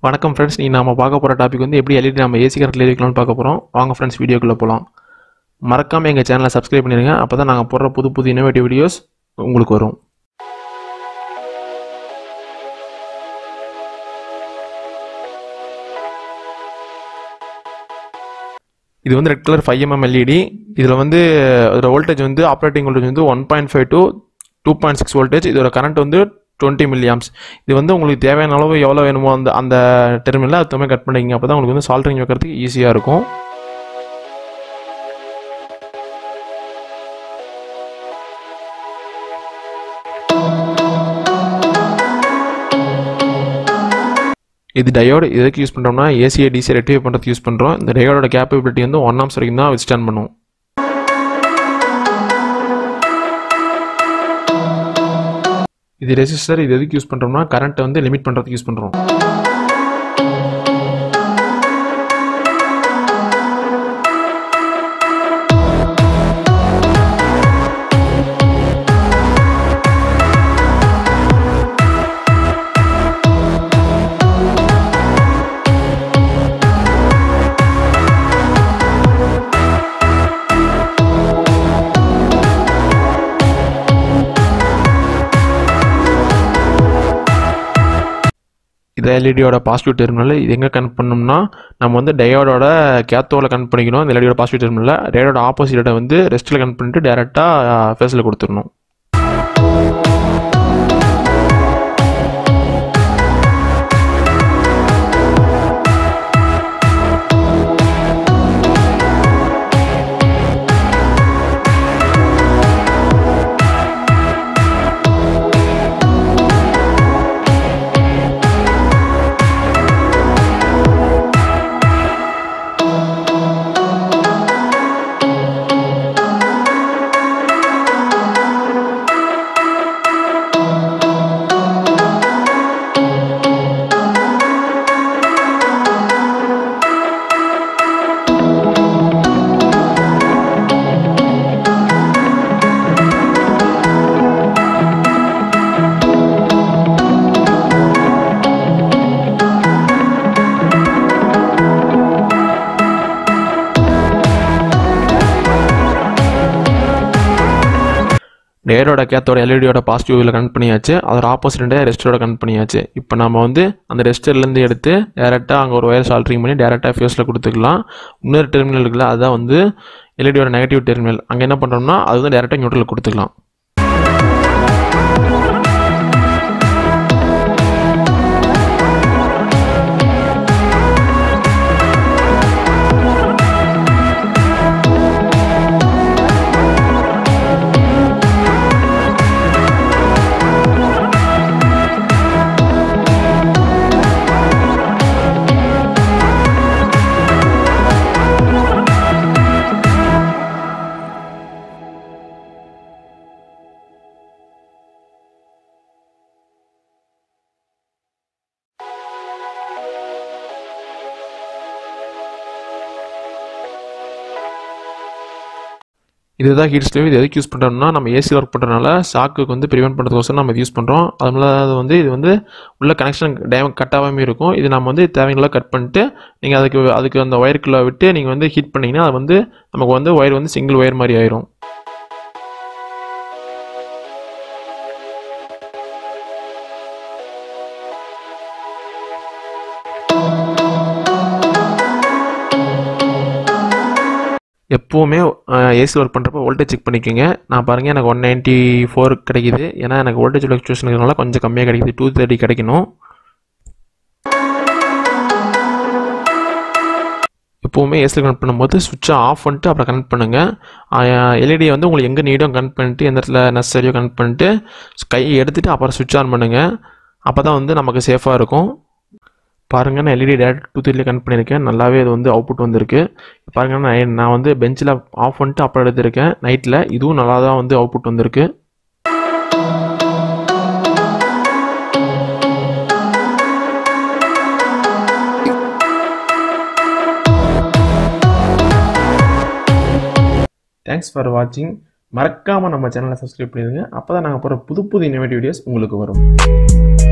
வணக்கம் ஃப்ரெண்ட்ஸ் நீ நாம பார்க்க போகிற டாபிக் வந்து எப்படி எல்இடி நம்ம ஏசி கரண்ட்ல வைக்கலாம்னு பார்க்க போகிறோம் வாங்க ஃப்ரெண்ட்ஸ் வீடியோக்குள்ளே போகலாம் மறக்காமல் எங்கள் சேனலை சப்ஸ்கிரைப் பண்ணிடுங்க அப்போ தான் நாங்கள் போடுற புது புது இன்னோவேட்டிவ் வீடியோஸ் உங்களுக்கு வரும் இது வந்து red colour five mm LED இதில் வந்து அதோட வோல்டேஜ் வந்து ஆப்ரேட்டிங் வோல்டேஜ் வந்து one point five to two point six voltage இதோட கரண்ட் வந்து டுவெண்ட்டி மில்லியாம்ஸ் இது வந்து உங்களுக்கு தேவையான அளவு எவ்வளோ வேணுமோ அந்த அந்த டெர்மினலில் அது தம்மே கட் பண்ணிக்கிங்க அப்போ தான் உங்களுக்கு வந்து சால்ட்ரிங் வைக்கிறதுக்கு ஈஸியாக இருக்கும் இது டயோடு எதுக்கு யூஸ் பண்ணுறோம்னா ஏசியை டிசியை ரெக்டிஃபை பண்ணுறதுக்கு யூஸ் பண்ணுறோம் இந்த டயோடோட கேப்பபிலிட்டி வந்து ஒன் ஆம்ஸ் வரைக்கும் தான் வித்ஸ்டாண்ட் பண்ணும் இது ரெசிஸ்டர் இது எதுக்கு யூஸ் பண்ணுறோம்னா கரண்ட்டை வந்து லிமிட் பண்ணுறதுக்கு யூஸ் பண்ணுறோம் இது எல்இடியோட பாசிட்டிவ் டெர்மினல் இது எங்கே கனெக்ட் பண்ணோம்னா நம்ம வந்து டயோடோட கேத்தோவில் கனெக்ட் பண்ணிக்கணும் இந்த எல்இடியோட பாசிட்டிவ் டெர்மினலில் டயோட ஆப்போசிட்டை வந்து ரெஸ்ட்டில் கனெக்ட் பண்ணிட்டு டேரெக்டாக ஃபேஸில் கொடுத்துடணும் டேரோட கேத்தோட எல்இடியோட பாசிட்டிவ் இதில் கனெக்ட் பண்ணியாச்சு அதோட ஆப்போசிட்டே ரெஸ்டரோட கனெக்ட் பண்ணியாச்சு இப்போ நம்ம வந்து அந்த ரெஸ்டர்லேருந்து எடுத்து டேரெக்டாக அங்கே ஒரு ஒயர் சால்ட்ரிங் பண்ணி டேரெக்டாக ஃபேஸில் கொடுத்துக்கலாம் இன்னொரு டெர்மினல் இருக்குல்ல அதுதான் வந்து எல்இடியோட நெகட்டிவ் டெர்மினல் அங்கே என்ன பண்ணுறோம்னா அது வந்து டேரெக்டாக நியூட்ரல் கொடுத்துக்கலாம் இதுதான் ஹீட் ஸ்லேவ் இது எதுக்கு யூஸ் பண்ணுறோம்னா நம்ம ஏசி ஒர்க் பண்ணுறதுனால ஷாக்குக்கு வந்து ப்ரிவென்ட் பண்ணுறதுக்கோசரம் நம்ம இது யூஸ் பண்ணுறோம் அது வந்து இது வந்து உள்ள கனெக்ஷன் டேம் கட் ஆகாமல் இருக்கும் இது நம்ம வந்து தேவைங்களா கட் பண்ணிட்டு நீங்கள் அதுக்கு அதுக்கு அந்த ஒயருக்குள்ளே விட்டு நீங்கள் வந்து ஹீட் பண்ணிங்கன்னா அது வந்து நமக்கு வந்து ஒயர் வந்து சிங்கிள் ஒயர் மாதிரி ஆயிரும் எப்போவுமே ஏசி ஒர்க் பண்ணுறப்போ வோல்டேஜ் செக் பண்ணிக்கோங்க நான் பாருங்கள் எனக்கு ஒன் நைன்ட்டி ஃபோர் கிடைக்குது ஏன்னா எனக்கு வோல்டேஜ் ஃப்ளக்சுவேஷன் இருக்கிறனால கொஞ்சம் கம்மியாக கிடைக்குது டூ தேர்ட்டி கிடைக்கணும் எப்போவுமே ஏசியில் கனெக்ட் பண்ணும்போது சுவிட்சை ஆஃப் பண்ணிட்டு அப்புறம் கனெக்ட் பண்ணுங்கள் எல்இடியை வந்து உங்களுக்கு எங்கே நீடும் கனெக்ட் பண்ணிட்டு எந்த இடத்துல நெசசரியோ கனெக்ட் பண்ணிட்டு கையை எடுத்துகிட்டு அப்புறம் சுவிட்ச் ஆன் பண்ணுங்கள் அப்போ தான் வந்து நமக்கு சேஃபாக இருக்கும் பாருங்கள் நான் எல்இடி டேரக்ட் டூ த்ரீல கனெக்ட் பண்ணியிருக்கேன் நல்லாவே இது வந்து அவுட்புட் வந்திருக்கு பாருங்கள் நான் நான் வந்து பெஞ்சில் ஆஃப் பண்ணிட்டு அப்புறம் எடுத்திருக்கேன் நைட்டில் இதுவும் நல்லா தான் வந்து அவுட்புட் வந்திருக்கு தேங்க்ஸ் ஃபார் வாட்சிங் மறக்காமல் நம்ம சேனலை சப்ஸ்கிரைப் பண்ணிடுங்க அப்போ தான் நாங்கள் போகிற புது புது இன்னோவேட்டிவ் வீடியோஸ் உங்களுக்கு வரும்